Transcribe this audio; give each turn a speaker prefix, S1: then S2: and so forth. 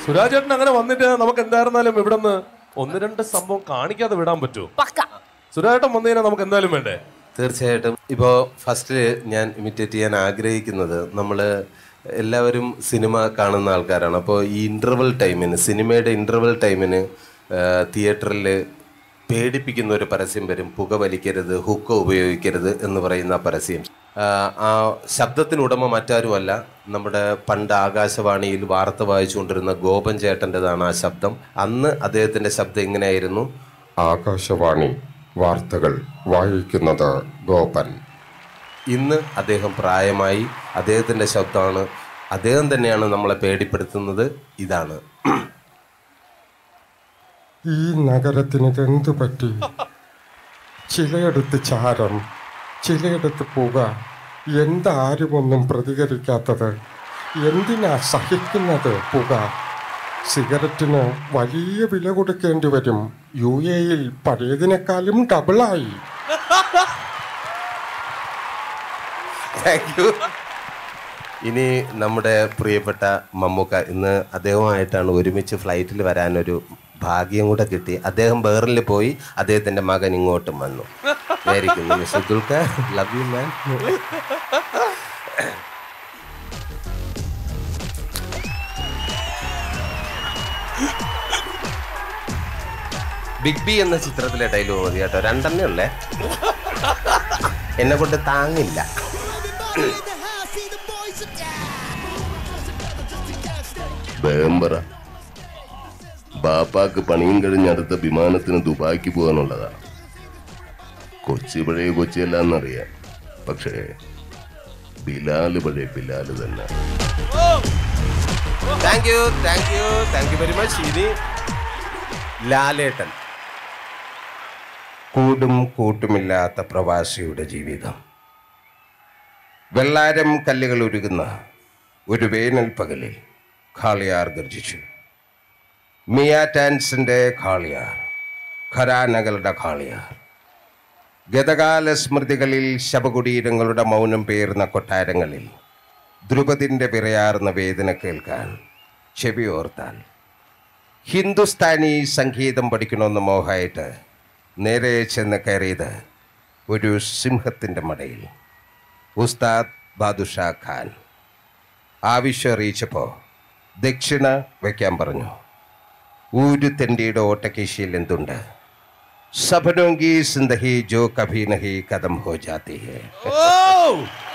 S1: സുരാജേട്ടൻ അങ്ങനെ വന്നിട്ട് നമുക്ക് എന്തായിരുന്നാലും ഇവിടെ നിന്ന് ഒന്ന് രണ്ട് സംഭവം കാണിക്കാതെ വിടാൻ പറ്റുമോ
S2: പക്ക
S1: സുരാജേട്ടൻ വന്നു കഴിഞ്ഞാൽ നമുക്ക് എന്തായാലും വേണ്ടേ
S3: തീർച്ചയായിട്ടും ഇപ്പോൾ ഫസ്റ്റ് ഞാൻ ഇമിറ്റേറ്റ് ചെയ്യാൻ ആഗ്രഹിക്കുന്നത് നമ്മൾ എല്ലാവരും സിനിമ കാണുന്ന ആൾക്കാരാണ് അപ്പോൾ ഈ ഇൻ്റർവൽ ടൈമിന് സിനിമയുടെ ഇൻ്റർവൽ ടൈമിന് തിയേറ്ററിൽ പേടിപ്പിക്കുന്ന ഒരു പരസ്യം വരും പുക വലിക്കരുത് ഹുക്ക ഉപയോഗിക്കരുത് എന്ന് പറയുന്ന പരസ്യം ആ, ആ ശബ്ദത്തിന് ഉടമ മറ്റാരുമല്ല നമ്മുടെ പണ്ട് ആകാശവാണിയിൽ വാർത്ത വായിച്ചുകൊണ്ടിരുന്ന ഗോപൻ ചേട്ടൻ്റെതാണ് ആ ശബ്ദം അന്ന് അദ്ദേഹത്തിൻ്റെ ശബ്ദം എങ്ങനെയായിരുന്നു
S4: ആകാശവാണി വാർത്തകൾ വായിക്കുന്നത് ഗോപൻ
S3: ഇന്ന് അദ്ദേഹം പ്രായമായി അദ്ദേഹത്തിൻ്റെ ശബ്ദമാണ് അദ്ദേഹം തന്നെയാണ് നമ്മളെ പേടിപ്പെടുത്തുന്നത് ഇതാണ്
S4: ഈ നഗരത്തിന് ഇതെന്തു പറ്റി ചിലയിടത്ത് ചാരം ചിലയിടത്ത് പുക എന്താരുമൊന്നും പ്രതികരിക്കാത്തത് എന്തിനാ സഹിക്കുന്നത് പുക സിഗരറ്റിന് വലിയ വില കൊടുക്കേണ്ടി വരും യു എയിൽ പഴയതിനേക്കാളും ഡബിളായി
S3: താങ്ക് യു ഇനി നമ്മുടെ പ്രിയപ്പെട്ട മമ്മൂക്ക ഇന്ന് അദ്ദേഹവുമായിട്ടാണ് ഒരുമിച്ച് ഫ്ലൈറ്റിൽ വരാനൊരു ഭാഗ്യം കൂടെ കിട്ടി അദ്ദേഹം ബേറിൽ പോയി അദ്ദേഹത്തിന്റെ മകൻ ഇങ്ങോട്ടും വന്നു ആയിരിക്കുന്നു mister Dulquer love you man big B എന്ന ചിത്രത്തിലെ ഡയലോഗ് മതി കേട്ടോ രണ്ടെണ്ണേ ഉള്ളേ എന്നെ കൊണ്ട് താങ്ങില്ല
S5: വേഗം പറ ബാപ്പാക്ക് പണിയും കഴിഞ്ഞ് അടുത്ത വിമാനത്തിന് ദുബായ്ക്ക് പോകാനുള്ളതാ കൊച്ചി പഴയ കൊച്ചിയല്ല എന്നറിയാം പക്ഷേ ബിലാല് പഴയ ബിലാല് തന്നെ
S3: thank you thank you thank you very much ഇനി ലാലേട്ടൻ കൂടും കൂട്ടുമില്ലാത്ത പ്രവാസിയുടെ ജീവിതം വെള്ളാരം കല്ലുകൾ ഉരുകുന്ന ഒരു വേനൽ പകലിൽ ഖാളിയാർ ഗർജിച്ചു മിയ ടാൻസിന്റെ ഖാളിയാർ ഖരാനകളുടെ ഖാളിയാർ ഗതകാല സ്മൃതികളിൽ ശവകുടീരങ്ങളുടെ മൗനം പേർന്ന കൊട്ടാരങ്ങളിൽ ധ്രുപതിൻ്റെ വിറയാർന്ന വേദന കേൾക്കാൻ ചെവിയോർത്താൽ ഹിന്ദുസ്ഥാനി സംഗീതം പഠിക്കണമെന്ന് മോഹമായിട്ട് നേരെ ചെന്ന് കയറിയത് ഒരു സിംഹത്തിൻ്റെ മടയിൽ ഉസ്താദ് ബാദുഷാ ഖാൻ ആവശ്യം അറിയിച്ചപ്പോൾ ദക്ഷിണ വയ്ക്കാൻ പറഞ്ഞു ഊരു തെണ്ടിയുടെ ഓട്ടക്കേശിയിൽ എന്തുണ്ട് സപനോങ്കി സിന്ദഹി ജോ കഭി നഹി കദം ഹോ ജാതി ഹേ